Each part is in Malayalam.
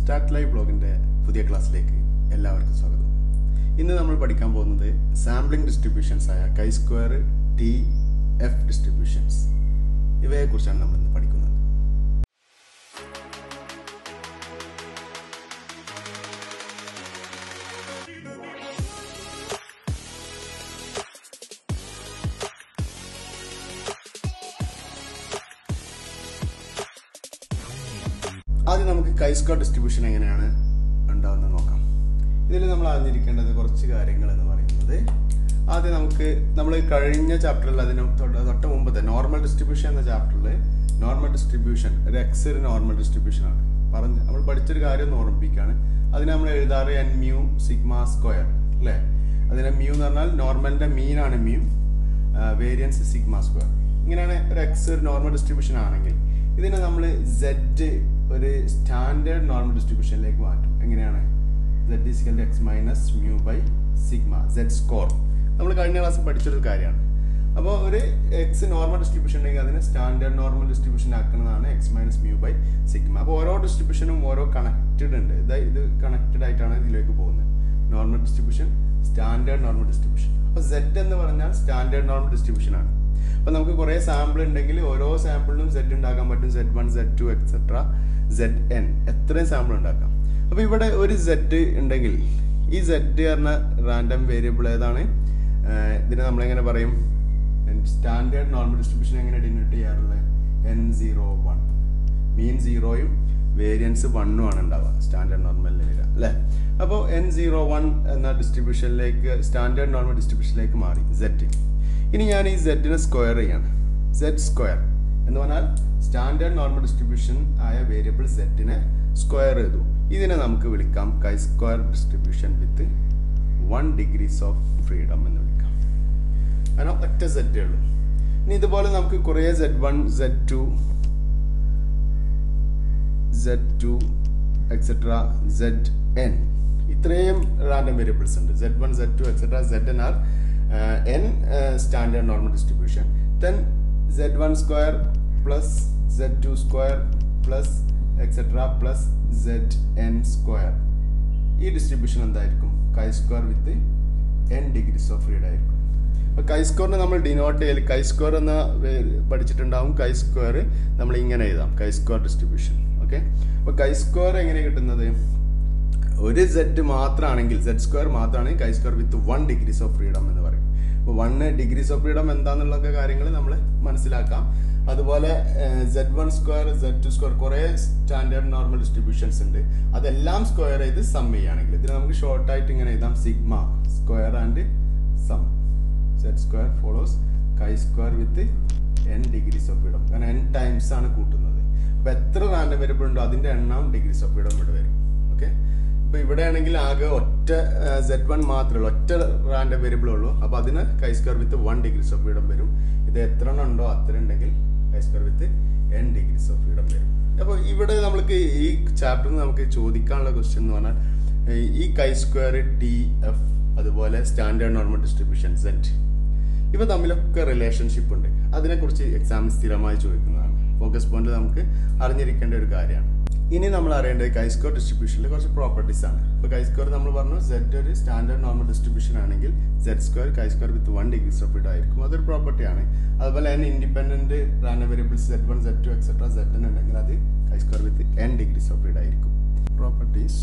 സ്റ്റാർട്ട് ലൈവ് ബ്ലോഗിൻ്റെ പുതിയ ക്ലാസ്സിലേക്ക് എല്ലാവർക്കും സ്വാഗതം ഇന്ന് നമ്മൾ പഠിക്കാൻ പോകുന്നത് സാമ്പിളിംഗ് ഡിസ്ട്രിബ്യൂഷൻസ് ആയ chi square T F distributions ഇവയെക്കുറിച്ചാണ് നമ്മൾ ഇന്ന് പഠിക്കുന്നത് ആദ്യം നമുക്ക് കൈ സ്ക്വയർ ഡിസ്ട്രിബ്യൂഷൻ എങ്ങനെയാണ് ഉണ്ടാവുന്നത് നോക്കാം ഇതിൽ നമ്മൾ അറിഞ്ഞിരിക്കേണ്ടത് കുറച്ച് കാര്യങ്ങൾ എന്ന് പറയുന്നത് ആദ്യം നമുക്ക് നമ്മൾ കഴിഞ്ഞ ചാപ്റ്ററിൽ അതിന് തൊട്ട് തൊട്ട് മുമ്പത്തെ നോർമൽ ഡിസ്ട്രിബ്യൂഷൻ എന്ന ചാപ്റ്ററിൽ നോർമൽ ഡിസ്ട്രിബ്യൂഷൻ ഒരു എക്സ് ഒരു നോർമൽ ഡിസ്ട്രിബ്യൂഷൻ ആണ് പറഞ്ഞ് നമ്മൾ പഠിച്ചൊരു കാര്യം ഒന്ന് ഓർമ്മിപ്പിക്കുകയാണ് അതിന് നമ്മൾ എഴുതാറ് എൻ മ്യൂ സിഗ്മ സ്ക്വയർ അല്ലേ അതിനെ മ്യൂ എന്ന് പറഞ്ഞാൽ നോർമലിന്റെ മീൻ ആണ് മ്യൂ വേരിയൻസ് സിഗ്മ സ്ക്വയർ ഇങ്ങനെയാണ് ഒരു എക്സ് ഒരു നോർമൽ ഡിസ്ട്രിബ്യൂഷൻ ആണെങ്കിൽ ഇതിനെ നമ്മൾ സെഡ് ഒരു സ്റ്റാൻഡേർഡ് നോർമൽ ഡിസ്ട്രിബ്യൂഷനിലേക്ക് മാറ്റും എങ്ങനെയാണ് Z is equal X minus mu by sigma Z score നമ്മൾ കഴിഞ്ഞ ക്ലാസ്സിൽ പഠിച്ചൊരു കാര്യമാണ് അപ്പോൾ ഒരു എക്സ് നോർമൽ ഡിസ്ട്രിബ്യൂഷൻ ഉണ്ടെങ്കിൽ അതിനെ സ്റ്റാൻഡേർഡ് നോർമൽ ഡിസ്ട്രിബ്യൂഷൻ ആക്കുന്നതാണ് X minus mu by sigma അപ്പോൾ ഓരോ ഡിസ്ട്രിബ്യൂഷനും ഓരോ കണക്റ്റഡ് ഉണ്ട് ഇത് ഇത് കണക്റ്റഡ് ആയിട്ടാണ് ഇതിലേക്ക് പോകുന്നത് normal distribution standard normal distribution അപ്പോൾ സെഡ് എന്ന് പറഞ്ഞാൽ സ്റ്റാൻഡേർഡ് നോർമൽ ഡിസ്ട്രിബ്യൂഷൻ ആണ് അപ്പോൾ നമുക്ക് കുറേ സാമ്പിൾ ഉണ്ടെങ്കിൽ ഓരോ സാമ്പിളിനും സെഡ് ഉണ്ടാക്കാൻ പറ്റും Z one Z two etcetera Z N എത്രയും സാമ്പിൾ ഉണ്ടാക്കാം അപ്പോൾ ഇവിടെ ഒരു സെഡ് ഉണ്ടെങ്കിൽ ഈ സെഡ് പറഞ്ഞ റാൻഡം വേരിയബിൾ ഏതാണ് ഏഹ് ഇതിനെ നമ്മളെങ്ങനെ പറയും സ്റ്റാൻഡേർഡ് നോർമൽ ഡിസ്ട്രിബ്യൂഷൻ എങ്ങനെ ഡിനോട്ട് ചെയ്യാറുള്ളത് എൻ സീറോ വൺ മീൻ സീറോയും വേരിയൻസ് വണ്ണും ആണ് ഉണ്ടാവുക സ്റ്റാൻഡേർഡ് നോർമലിൽ വരിക അല്ലേ അപ്പോൾ എൻ സീറോ വൺ എന്ന ഡിസ്ട്രിബ്യൂഷനിലേക്ക് സ്റ്റാൻഡേർഡ് നോർമൽ ഡിസ്ട്രിബ്യൂഷനിലേക്ക് മാറി സെഡ് ഇനി ഞാൻ ഈ സെഡിനെ സ്ക്വയർ ചെയ്യാണ് സെഡ് സ്ക്വയർ എന്ന് പറഞ്ഞാൽ സ്റ്റാൻഡേർഡ് നോർമൽ ഡിസ്ട്രിബ്യൂഷൻ ആയ വേരിയബിൾ സെഡിനെ സ്ക്വയർ ചെയ്തു ഇതിനെ നമുക്ക് വിളിക്കാം chi square distribution with one degrees of freedom എന്ന് വിളിക്കാം കാരണം ഒറ്റ സെറ്റേ ഉള്ളൂ ഇനി ഇതുപോലെ നമുക്ക് കുറേ Z one Z two Z two etcetera Z N ഇത്രയും റാൻഡം വേരിയബിൾസ് ഉണ്ട് Z one Z two etcetera Z N are N standard normal distribution then Z one square plus Z two square plus etcetera plus Z N square ഈ ഡിസ്ട്രിബ്യൂഷൻ എന്തായിരിക്കും chi square with N degrees of freedom ആയിരിക്കും അപ്പോൾ കൈ സ്ക്വയറിനെ നമ്മൾ ഡിനോട്ട് ചെയ്യൽ കൈ സ്ക്വയർ എന്ന പഠിച്ചിട്ടുണ്ടാവും കൈ സ്ക്വയർ നമ്മൾ ഇങ്ങനെ എഴുതാം കൈ സ്ക്വയർ ഡിസ്ട്രിബ്യൂഷൻ ഓക്കെ അപ്പോൾ കൈ സ്ക്വയർ എങ്ങനെ കിട്ടുന്നത് ഒരു സെഡ് മാത്രമാണെങ്കിൽ സെഡ് സ്ക്വയർ മാത്രമാണെങ്കിൽ chi square with one degrees of freedom എന്ന് പറയും അപ്പോൾ വൺ ഡിഗ്രീസ് ഓഫ് ഫ്രീഡം എന്താണെന്നുള്ളൊക്കെ കാര്യങ്ങൾ നമ്മൾ മനസ്സിലാക്കാം അതുപോലെ Z one square Z two square കുറേ സ്റ്റാൻഡേർഡ് നോർമൽ ഡിസ്ട്രിബ്യൂഷൻസ് ഉണ്ട് അതെല്ലാം സ്ക്വയർ ചെയ്ത് സം ചെയ്യുകയാണെങ്കിൽ ഇതിന് നമുക്ക് ഷോർട്ടായിട്ട് ഇങ്ങനെ എഴുതാം sigma square and sum Z square follows chi square with N degrees of freedom കാരണം എൻ ടൈംസ് ആണ് കൂട്ടുന്നത് അപ്പോൾ എത്ര റാൻഡം വേരിയബിൾ ഉണ്ടോ അതിന്റെ എണ്ണം ഡിഗ്രീസ് ഓഫ് ഫ്രീഡം ഇവിടെ വരും ഓക്കെ ഇപ്പൊ ഇവിടെ ആണെങ്കിൽ ആകെ ഒറ്റ സെഡ് വൺ മാത്രമേ ഉള്ളൂ ഒറ്റ റാൻഡം വേരിയബിൾ ഉള്ളൂ അപ്പൊ അതിന് chi square with one degrees of freedom വരും ഇത് എത്ര എണ്ണം ഉണ്ടോ അത്ര ഉണ്ടെങ്കിൽ chi square with N degrees of freedom വരും അപ്പോൾ ഇവിടെ നമ്മൾക്ക് ഈ ചാപ്റ്ററിൽ നമുക്ക് ചോദിക്കാനുള്ള ക്വസ്റ്റ്യൻ എന്ന് പറഞ്ഞാൽ ഈ കൈ സ്ക്വയർ ടി എഫ് അതുപോലെ സ്റ്റാൻഡേർഡ് നോർമൽ ഡിസ്ട്രിബ്യൂഷൻ സെറ്റ് ഇവ തമ്മിലൊക്കെ റിലേഷൻഷിപ്പ് ഉണ്ട് അതിനെക്കുറിച്ച് എക്സാമിന് സ്ഥിരമായി ചോദിക്കുന്നതാണ് ഫോക്കസ് പോയിന്റ് നമുക്ക് അറിഞ്ഞിരിക്കേണ്ട ഒരു കാര്യമാണ് ഇനി നമ്മൾ അറിയേണ്ടത് കൈസ്കോർ ഡിസ്ട്രിബ്യൂഷനിൽ കുറച്ച് പ്രോപ്പർട്ടീസ് ആണ് ഇപ്പോൾ കൈസ്കോർ നമ്മൾ പറഞ്ഞു സെഡ് ഒരു സ്റ്റാൻഡേർഡ് നോർമൽ ഡിസ്ട്രിബ്യൂഷൻ ആണെങ്കിൽ Z square chi square with one degrees of freedom ആയിരിക്കും അതൊരു പ്രോപ്പർട്ടിയാണ് അതുപോലെ തന്നെ independent random variables Z one Z two etcetera Z N ഉണ്ടെങ്കിൽ അത് chi square with N degrees of freedom ആയിരിക്കും പ്രോപ്പർട്ടീസ്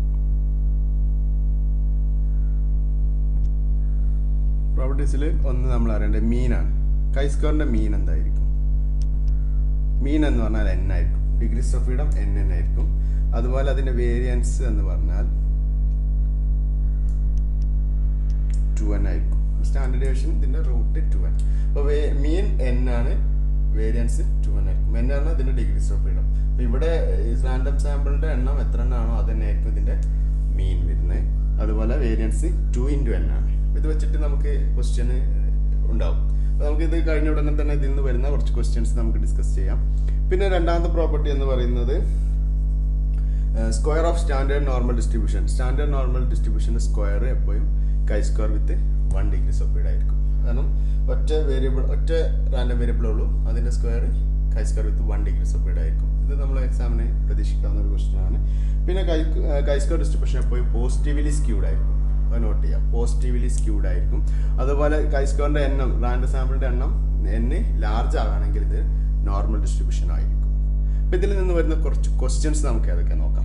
പ്രോപ്പർട്ടീസിൽ ഒന്ന് നമ്മൾ അറിയേണ്ടത് മീനാണ് കൈ സ്ക്വയറിന്റെ മീൻ എന്തായിരിക്കും മീൻ എന്ന് പറഞ്ഞാൽ എൻ ആയിരിക്കും degrees of freedom N N ആയിരിക്കും അതുപോലെ അതിന്റെ വേരിയൻസ് എന്ന് പറഞ്ഞാൽ ടു എൻ ആയിരിക്കും സ്റ്റാൻഡേർഡ് ഡിവിഷൻ ഇതിന്റെ റൂട്ട് ടു എൻ അപ്പോൾ മീൻ എൻ ആണ് വേരിയൻസ് ടു എൻ ആയിരിക്കും എൻ ആണ് ഇതിന്റെ ഡിഗ്രീസ് ഓഫ് ഫ്രീഡം അപ്പോൾ ഇവിടെ റാൻഡം സാമ്പിളിന്റെ എണ്ണം എത്ര എണ്ണമാണോ അത് തന്നെ ആയിരിക്കും ഇതിന്റെ മീൻ വരുന്നത് അതുപോലെ വേരിയൻസ് ടു ഇൻറ്റു എൻ ആണ് ഇത് വെച്ചിട്ട് നമുക്ക് ക്വസ്റ്റ്യൻ ഉണ്ടാവും അപ്പോൾ നമുക്ക് ഇത് കഴിഞ്ഞ ഉടനെ തന്നെ ഇതിൽ നിന്ന് വരുന്ന കുറച്ച് ക്വസ്റ്റ്യൻസ് നമുക്ക് ഡിസ്കസ് ചെയ്യാം പിന്നെ രണ്ടാമത്തെ പ്രോപ്പർട്ടി എന്ന് പറയുന്നത് square of standard normal distribution standard normal ഡിസ്ട്രിബ്യൂഷൻ്റെ സ്ക്വയർ എപ്പോഴും chi square with one degree of ആയിരിക്കും കാരണം ഒറ്റ വേരിയബിൾ ഒറ്റ റാൻഡം വേരിയബിൾ ഉള്ളൂ അതിൻ്റെ square chi square with one degree of ആയിരിക്കും ഇത് നമ്മൾ എക്സാമിന് പ്രതീക്ഷിക്കാവുന്ന ഒരു ക്വസ്റ്റ്യൻ ആണ് പിന്നെ കൈ കൈസ്കോ ഡിസ്ട്രിബ്യൂഷൻ എപ്പോഴും പോസിറ്റീവ്ലി സ്ക്യൂഡ് ആയിരിക്കും അത് നോട്ട് ചെയ്യാം പോസിറ്റീവ്ലി സ്ക്യൂഡ് ആയിരിക്കും അതുപോലെ കൈസ്കോറിന്റെ എണ്ണം റാൻഡം സാമ്പിളിന്റെ എണ്ണം എൻ ലാർജ് ആവുകയാണെങ്കിൽ ഇത് നോർമൽ ഡിസ്ട്രിബ്യൂഷൻ ആയിരിക്കും അപ്പൊ ഇതിൽ നിന്ന് വരുന്ന കുറച്ച് ക്വസ്റ്റ്യൻസ് നമുക്ക് ഏതൊക്കെ നോക്കാം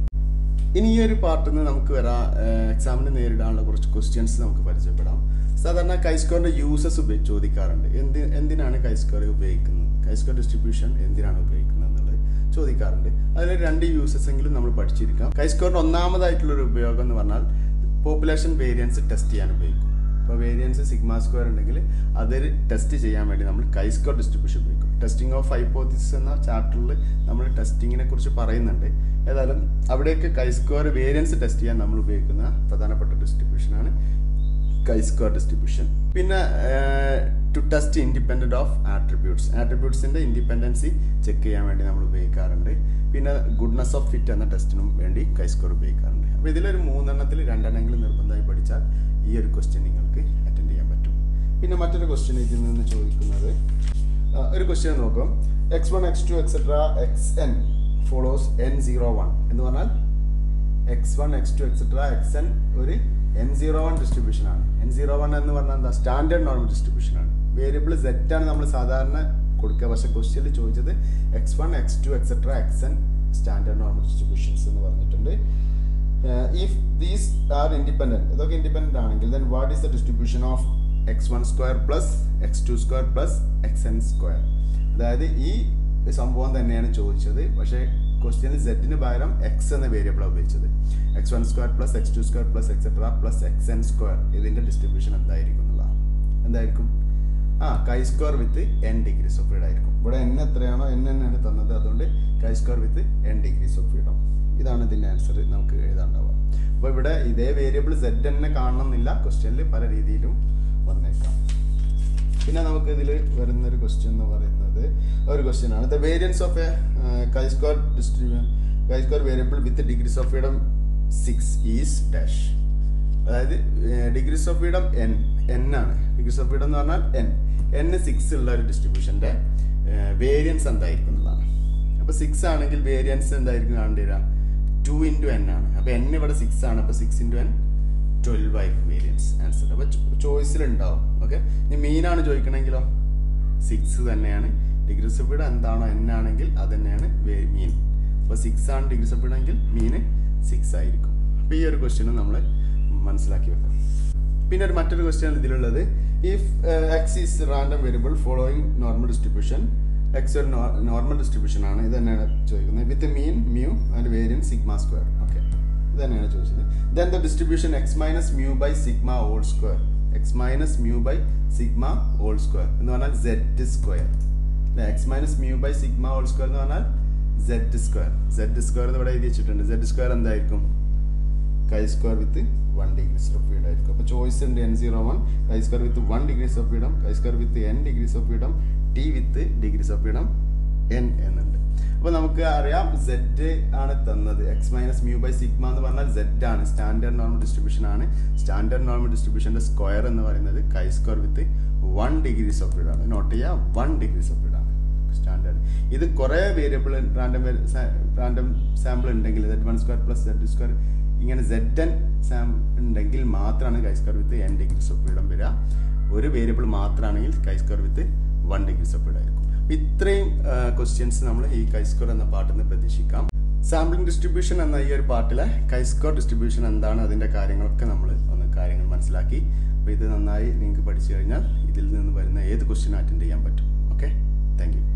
ഇനി ഈ ഒരു പാർട്ടിൽ നിന്ന് നമുക്ക് വരാ എക്സാമിന് നേരിടാനുള്ള കുറച്ച് ക്വസ്റ്റ്യൻസ് നമുക്ക് പരിചയപ്പെടാം സാധാരണ കൈസ്കോറിന്റെ യൂസസ് ചോദിക്കാറുണ്ട് എന്ത് എന്തിനാണ് കൈസ്കോർ ഉപയോഗിക്കുന്നത് കൈസ്കോർ ഡിസ്ട്രിബ്യൂഷൻ എന്തിനാണ് ഉപയോഗിക്കുന്നത് എന്നുള്ളത് ചോദിക്കാറുണ്ട് അതിൽ രണ്ട് യൂസസ് എങ്കിലും നമ്മൾ പഠിച്ചിരിക്കാം കൈസ്കോറിന്റെ ഒന്നാമതായിട്ടുള്ള ഒരു ഉപയോഗം എന്ന് പറഞ്ഞാൽ പോപ്പുലേഷൻ വേരിയൻസ് ടെസ്റ്റ് ചെയ്യാൻ ഉപയോഗിക്കും ഇപ്പോൾ വേരിയൻസ് സിഗ്മ സ്ക്വയർ ഉണ്ടെങ്കിൽ അത് ടെസ്റ്റ് ചെയ്യാൻ വേണ്ടി നമ്മൾ കൈസ്കോർ ഡിസ്ട്രിബ്യൂഷൻ ഉപയോഗിക്കും ടെസ്റ്റിംഗ് ഓഫ് ഹൈപ്പോത്തിസിസ് എന്ന ചാപ്റ്ററിൽ നമ്മൾ ടെസ്റ്റിങ്ങിനെ കുറിച്ച് പറയുന്നുണ്ട് ഏതായാലും അവിടെയൊക്കെ കൈസ്കോർ വേരിയൻസ് ടെസ്റ്റ് ചെയ്യാൻ നമ്മൾ ഉപയോഗിക്കുന്ന പ്രധാനപ്പെട്ട ഡിസ്ട്രിബ്യൂഷനാണ് കൈസ്കോർ ഡിസ്ട്രിബ്യൂഷൻ പിന്നെ to test independent of attributes ആട്രിബ്യൂട്ട്സിൻ്റെ ഇൻഡിപെൻഡൻസി ചെക്ക് ചെയ്യാൻ വേണ്ടി നമ്മൾ ഉപയോഗിക്കാറുണ്ട് പിന്നെ ഗുഡ്നസ് ഓഫ് ഫിറ്റ് എന്ന ടെസ്റ്റിനും വേണ്ടി കൈസ്കോർ ഉപയോഗിക്കാറുണ്ട് അപ്പോൾ ഇതിലൊരു മൂന്നെണ്ണത്തിൽ രണ്ടെണ്ണെങ്കിലും നിർബന്ധമായി പഠിച്ചാൽ ഈ ഒരു ക്വസ്റ്റ്യൻ നിങ്ങൾക്ക് അറ്റൻഡ് ചെയ്യാൻ പറ്റും പിന്നെ മറ്റൊരു ക്വസ്റ്റ്യൻ ഇതിൽ നിന്ന് ചോദിക്കുന്നത് ആ, ഒരു ക്വസ്റ്റ്യൻ നോക്കാം X one X two etcetera X N follows N zero one എന്ന് പറഞ്ഞാൽ X one X two etcetera X N ഒരു എൻ സീറോ വൺ ഡിസ്ട്രിബ്യൂഷൻ ആണ് എൻ സീറോ വൺ എന്ന് പറഞ്ഞാൽ എന്താ സ്റ്റാൻഡേർഡ് നോർമൽ ഡിസ്ട്രിബ്യൂഷൻ ആണ് വേരിയബിൾ സെറ്റ് ആണ് നമ്മൾ സാധാരണ കൊടുക്കുക പക്ഷെ ക്വസ്റ്റ്യനിൽ ചോദിച്ചത് X one X two etcetera X N standard normal distributions എന്ന് പറഞ്ഞിട്ടുണ്ട് ഇഫ് ദീസ് ആർ ഇൻഡിപെൻഡന്റ് ഇതൊക്കെ ഇൻഡിപെൻഡന്റ് ആണെങ്കിൽ then what is the distribution of X one square plus X two square plus X N square അതായത് ഈ സംഭവം തന്നെയാണ് ചോദിച്ചത് പക്ഷേ ക്വസ്റ്റ്യനിൽ സെറ്റിന് പകരം എക്സ് എന്ന വേരിയബിളാണ് ഉപയോഗിച്ചത് X one square plus X two square plus etcetera plus X N square ഇതിന്റെ ഡിസ്ട്രിബ്യൂഷൻ എന്തായിരിക്കും എന്നുള്ളതാണ് എന്തായിരിക്കും ആ chi square with N degrees of freedom ആയിരിക്കും ഇവിടെ എൻ എത്രയാണോ എൻ തന്നെയാണ് തന്നത് അതുകൊണ്ട് chi square with N degrees of freedom ഇതാണ് ഇതിന്റെ ആൻസർ നമുക്ക് എഴുതാണ്ടാവുക അപ്പോൾ ഇവിടെ ഇതേ വേരിയബിൾ സെഡ് തന്നെ കാണണമെന്നില്ല ക്വസ്റ്റ്യനിൽ പല രീതിയിലും വന്നേക്കാം പിന്നെ നമുക്ക് ഇതിൽ വരുന്ന ഒരു ക്വസ്റ്റ്യൻ എന്ന് പറയുന്നത് ഒരു ക്വസ്റ്റ്യൻ ആണ് the variance of a chi square distribution chi square variable with degrees of freedom six is dash അതായത് degrees of freedom N N ആണ് ഡിഗ്രീസ് ഓഫ് ഫ്രീഡം എന്ന് പറഞ്ഞാൽ എൻ എൻ സിക്സ് ഉള്ള ഒരു ഡിസ്ട്രിബ്യൂഷന്റെ വേരിയൻസ് എന്തായിരിക്കും എന്നുള്ളതാണ് അപ്പൊ സിക്സ് ആണെങ്കിൽ വേരിയൻസ് എന്തായിരിക്കും കാണേണ്ടി വരിക ടു ഇൻറ്റു എൻ ആണ് അപ്പൊ എൻ ഇവിടെ സിക്സ് ആണ് അപ്പൊ സിക്സ് ഇൻറ്റു എൻ ട്വൽവ് ആയിരിക്കും വേരിയൻസ് ആൻസർ അപ്പൊ ചോയ്സിൽ ഉണ്ടാവും ഓക്കെ ഇനി മീനാണ് ചോദിക്കണമെങ്കിലോ സിക്സ് തന്നെയാണ് ഡിഗ്രീസ് ഓഫ് ഫ്രീഡം എന്താണോ എൻ ആണെങ്കിൽ അത് തന്നെയാണ് മീൻ അപ്പൊ സിക്സ് ആണ് ഡിഗ്രീസ് ഓഫ് ഫ്രീഡം എങ്കിൽ മീന് സിക്സ് ആയിരിക്കും അപ്പൊ ഈ ഒരു ക്വസ്റ്റ്യനും നമ്മൾ മനസ്സിലാക്കി വെക്കാം പിന്നെ ഒരു മറ്റൊരു ക്വസ്റ്റ്യൻ ഇതിലുള്ളത് if X is random variable following normal distribution X ഒരു നോർമൽ ഡിസ്ട്രിബ്യൂഷൻ ആണ് ഇത് തന്നെയാണ് ചോദിക്കുന്നത് with mean mu and variance sigma square okay ഇത് തന്നെയാണ് ചോദിച്ചത് then the distribution X minus mu by sigma whole square X minus mu by sigma whole square എന്ന് പറഞ്ഞാൽ Z square X minus mu by sigma whole square എന്ന് പറഞ്ഞാൽ സെഡ് സ്ക്വയർ സെഡ് സ്ക്വയർ എന്ന് ഇവിടെ എഴുതി വെച്ചിട്ടുണ്ട് സെഡ് സ്ക്വയർ എന്തായിരിക്കും chi square with one degrees of freedom ആയിരിക്കും അപ്പോൾ ചോയ്സ് ഉണ്ട് N zero one chi square with one degrees of freedom chi square with N degrees of freedom T with degrees of freedom N എന്നുണ്ട് അപ്പോൾ നമുക്ക് അറിയാം സെഡ് ആണ് തന്നത് X minus mu by sigma എന്ന് പറഞ്ഞാൽ സെഡ് ആണ് സ്റ്റാൻഡേർഡ് നോർമൽ ഡിസ്ട്രിബ്യൂഷൻ ആണ് സ്റ്റാൻഡേർഡ് നോർമൽ ഡിസ്ട്രിബ്യൂഷന്റെ സ്ക്വയർ എന്ന് പറയുന്നത് chi square with one degrees of freedom ആണ് നോട്ട് ചെയ്യുക വൺ ഡിഗ്രീസ് ഓഫ് ഫ്രീഡം ആണ് സ്റ്റാൻഡേർഡ് ഇത് കുറേ വേരിയബിൾ റാൻഡം റാൻഡം സാമ്പിൾ ഉണ്ടെങ്കിൽ Z one square plus Z square ഇങ്ങനെ സെഡ് എൻ സാം ഉണ്ടെങ്കിൽ മാത്രമാണ് chi square with N degrees of freedom വരിക ഒരു വേരിയബിൾ മാത്രമാണെങ്കിൽ chi square with one degrees of freedom ആയിരിക്കും അപ്പൊ ഇത്രയും ക്വസ്റ്റ്യൻസ് നമ്മൾ ഈ കൈ സ്ക്വയർ എന്ന പാട്ടിൽ നിന്ന് പ്രതീക്ഷിക്കാം സാമ്പിളിംഗ് ഡിസ്ട്രിബ്യൂഷൻ എന്ന ഈ ഒരു പാട്ടിലെ കൈ സ്ക്വയർ ഡിസ്ട്രിബ്യൂഷൻ എന്താണ് അതിന്റെ കാര്യങ്ങളൊക്കെ നമ്മൾ ഒന്ന് കാര്യങ്ങൾ മനസ്സിലാക്കി അപ്പോൾ ഇത് നന്നായി നിങ്ങൾക്ക് പഠിച്ചു കഴിഞ്ഞാൽ ഇതിൽ നിന്ന് വരുന്ന ഏത് ക്വസ്റ്റ്യൻ അറ്റൻഡ് ചെയ്യാൻ പറ്റും ഓക്കെ താങ്ക് യു